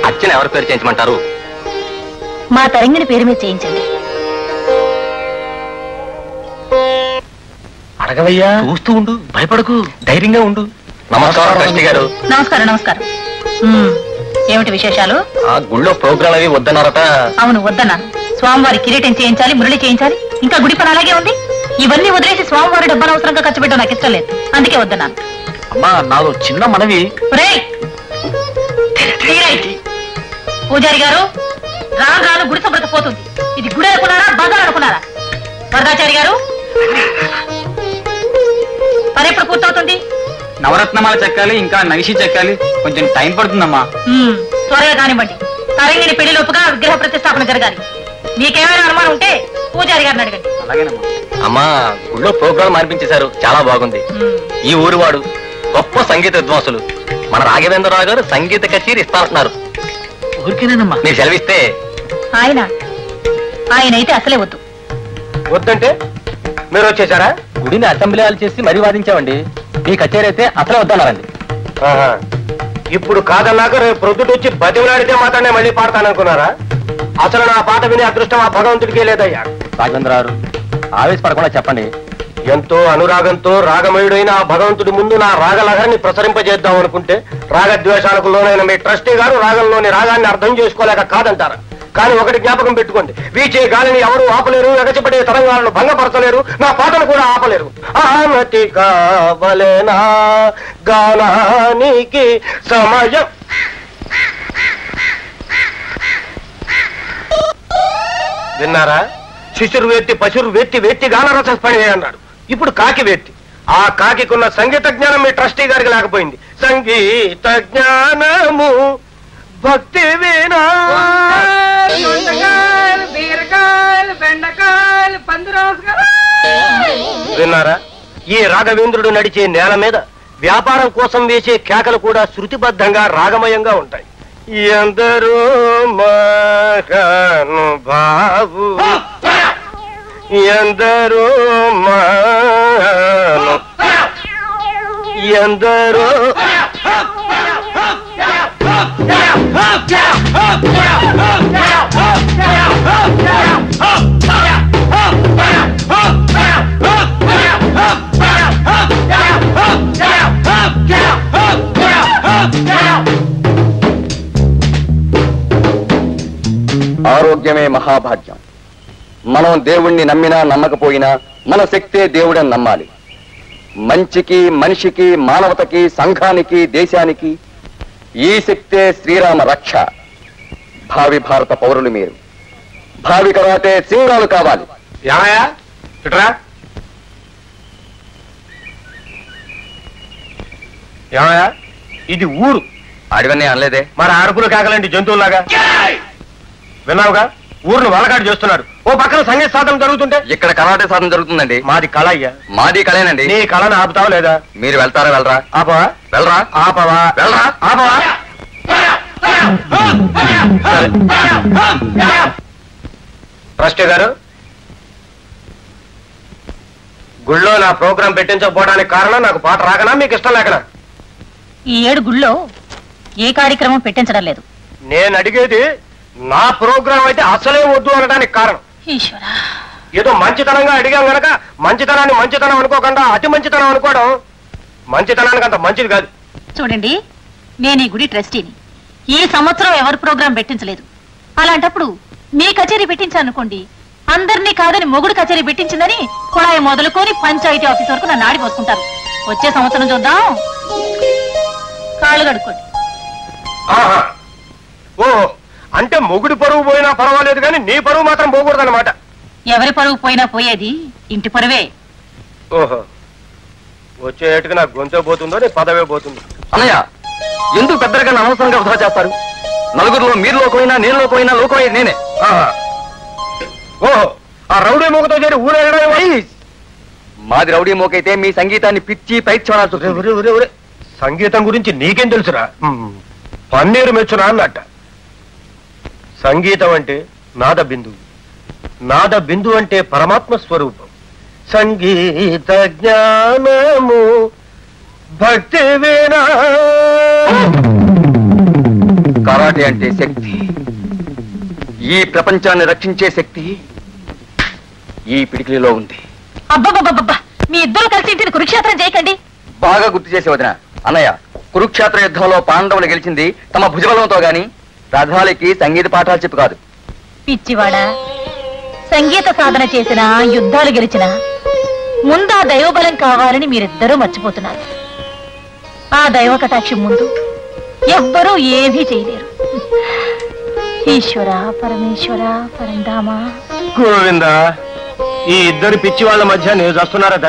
అర్చన ఎవరి పేరు చేయించమంటారు మా తరంగిణి పేరు మీద చేయించండి అడగవయ్యా చూస్తూ ఉండు భయపడకు ధైర్యంగా ఉండు నమస్కారం ట్రస్టీ గారు నమస్కారం నమస్కారం ఉమ్, ఏమిటి విశేషాలు ఆ గుళ్ళో ప్రోగ్రాం అవి వద్దన్నారట అవును వద్దన్నాను స్వామివారి కిరీటం చేయించాలి మురళి చేయించాలి ఇంకా గుడి పని అలాగే ఉంది ఇవన్నీ వదిలేసి స్వామివారి డబ్బులు అవసరంగా ఖర్చు పెట్టడం నాకు ఇష్టం లేదు అందుకే వద్దన్నాను అమ్మా నాలో చిన్న మనవి ఒరేయ్! తీరేయ్. పూజారి గారు రాను రాను గుడి శుభ్రత పోతుంది ఇది గుడి అనుకున్నారా బజార్ అనుకున్నారా వరదాచారి గారు పని ఎప్పుడు పూర్తవుతుంది నవరత్నమాల చెక్కాలి ఇంకా నగిషి చెక్కాలి కొంచెం టైం పడుతుందమ్మా ఉమ్, త్వరగా కానివ్వండి తరంగిని పెళ్లిలోపుగా విగ్రహ ప్రతిష్టాపన జరగాలి మీకేమైనా అనుమానం ఉంటే పూజారి గారిని అడగండి అలాగేనమ్మా అమ్మా గుళ్ళో ప్రోగ్రాం అనిపించేశారు చాలా బాగుంది ఉమ్, ఈ ఊరు వాడు గొప్ప సంగీత విద్వాంసులు మన రాఘవేంద్రరావు గారు సంగీత కచేరీ ఇస్తానంటున్నారు ఊరికేనేనమ్మా మీరు సెలవిస్తే ఆయన ఆయన అయితే అసలే వద్దు వద్దంటే మీరు వచ్చేసారా గుడిని అసెంబ్లీ హాల్ చేసి మరీ వాదించామండి మీ కచేరీ అయితే అసలే వద్దన్నారండి ఇప్పుడు కాదన్నాక రేపు ప్రొద్దుట వచ్చి బతిమలాడితే మాత్రమే మళ్ళీ పాడతాననుకున్నారా అసలు నా పాట వినే అదృష్టం ఆ భగవంతుడికే లేదయ్యా రాఘవేంద్రరావు ఆవేశపడకుండా చెప్పండి ఎంతో అనురాగంతో రాగమయుడైన ఆ భగవంతుడి ముందు నా రాగలహరిని ప్రసరింపజేద్దాం అనుకుంటే రాగద్వేషాలకు లోనైన మీ ట్రస్టీ గారు రాగంలోని రాగాన్ని అర్థం చేసుకోలేక కాదంటారా కానీ ఒకటి జ్ఞాపకం పెట్టుకోండి వీచే గాలిని ఎవరు ఆపలేరు ఎగచిపడే తరంగాలను భంగపరచలేరు నా పాటను కూడా ఆపలేరు ఆనతి కావలేనా గానానికి సమయం విన్నారా శిశురు వేత్తి పశురు వేత్తి వేత్తి గానరస పని అన్నాడు ఇప్పుడు కాకి వేత్తి ఆ కాకికున్న సంగీత జ్ఞానం మీ ట్రస్టీ గారికి లేకపోయింది సంగీత జ్ఞానము భక్తి వినా దొండకాయలు బీరకాయలు బెండకాయలు పందిరాసుకాయలు విన్నారా ఈ రాఘవేంద్రుడు నడిచే నేల మీద వ్యాపారం కోసం వేసే కేకలు కూడా శృతిబద్ధంగా రాగమయంగా ఉంటాయి ఎందరో మహానుభావు ఎందరో మహాను ఎందరో ఆరోగ్యమే మహాభాగ్యం మనం దేవుణ్ణి నమ్మినా నమ్మకపోయినా మన శక్తే దేవుడని నమ్మాలి మంచికి మనిషికి మానవతకి సంఘానికి దేశానికి ఈ శక్తే శ్రీరామ రక్ష భావి భారత పౌరులు మీరు భావి కరాటే సింగాలు కావాలి ఏమయ్యా ఇట్రా ఏమయ్యా ఇది ఊరు అడివన్నీ అనలేదే మరి అరుపులు కాకలండి జంతువులాగా విన్నావుగా ఊరును వలకాడు చేస్తున్నారు ఓ పక్కన సంగీత సాధన జరుగుతుంటే ఇక్కడ కరాటే సాధన జరుగుతుందండి మాది కళ అయ్యా మాది కళేనండి నీ కళను ఆపుతావా లేదా మీరు వెళ్తారా వెళ్ళరా ఆపవా వెళ్ళరా ఆపవా వెళ్ళరా ఆపవా ట్రస్టీ గారు గుళ్ళో నా ప్రోగ్రాం పెట్టించకపోవడానికి కారణం నాకు పాట రాకనా మీకు ఇష్టం లేకనా ఈ ఏడు గుళ్ళో ఏ కార్యక్రమం పెట్టించడం లేదు నేను అడిగేది నా ప్రోగ్రాం అయితే అసలే వద్దు అనడానికి కారణం ఈశ్వరా ఏదో మంచితనంగా అడిగాం గనక మంచితనాన్ని మంచితనం అనుకోకుండా అతి మంచితనం అనుకోవడం మంచితనానికి అంత మంచిది కాదు చూడండి నేను ఈ గుడి ట్రస్టీని ఈ సంవత్సరం ఎవరు ప్రోగ్రాం పెట్టించలేదు అలాంటప్పుడు మీ కచేరీ పెట్టించానుకోండి అందరినీ కాదని మొగుడు కచేరీ పెట్టించిందని కుళాయి మొదలుకొని పంచాయతీ ఆఫీస్ వరకు నన్ను ఆడిపోసుకుంటారు వచ్చే సంవత్సరం చూద్దాం కాళ్ళు కడుక్కోండి ఆహా. ఓ అంటే మొగుడి పరువు పోయినా పర్వాలేదు కానీ నీ పరువు మాత్రం పోకూడదన్నమాట ఎవరి పరువు పోయినా పోయేది ఇంటి పరువే ఓహో వచ్చే ఏటుకి నాకు గొంతే పోతుందో నీ పదవే పోతుందో అన్నయ్య ఎందుకు పెద్దరిగా అనవసరంగా వృధా చేస్తారు నలుగురిలో మీరు లోకమైనా నేను లోకమైనా లోకమైనా నేనే ఆహా. ఓహో ఆ రౌడీ మూగతో చేరి ఊరేగడం మాది రౌడీ మోకైతే మీ సంగీతాన్ని పిచ్చి పైకి చూడాల్సి ఒరే, వస్తుంది. ఒరే, ఒరే, ఒరే. సంగీతం గురించి నీకేం తెలుసురా మ్, పన్నీరు మెచ్చురా అన్నట్ట సంగీతం అంటే నాద బిందు నాద బిందు అంటే పరమాత్మ స్వరూపం సంగీత జ్ఞానము భక్తి వినా కరాటే కరాటే అంటే శక్తి ఈ ప్రపంచాన్ని రక్షించే శక్తి ఈ పిడికిలిలో ఉంది అబ్బబ్బబ్బబ్బా మీ ఇద్దరు కలిసి ఇంటిని కురుక్షేత్రం చేయకండి బాగా గుర్తు చేసే వదిన అన్నయ్య కురుక్షేత్ర యుద్ధంలో పాండవులు గెలిచింది తమ భుజబలంతో గాని రథాలకి సంగీత పాఠాలు చెప్పు కాదు పిచ్చివాడా సంగీత సాధన చేసిన యుద్ధాలు గెలిచిన ముందు ఆ దైవబలం కావాలని మీరిద్దరూ మర్చిపోతున్నారు ఆ దైవ కటాక్షం ముందు ఎవ్వరూ ఏమీ చేయలేరు ఈశ్వర పరమేశ్వర పరంధామ గోవిందా ఈ ఇద్దరు పిచ్చి వాళ్ళ మధ్య నేను చేస్తున్నారా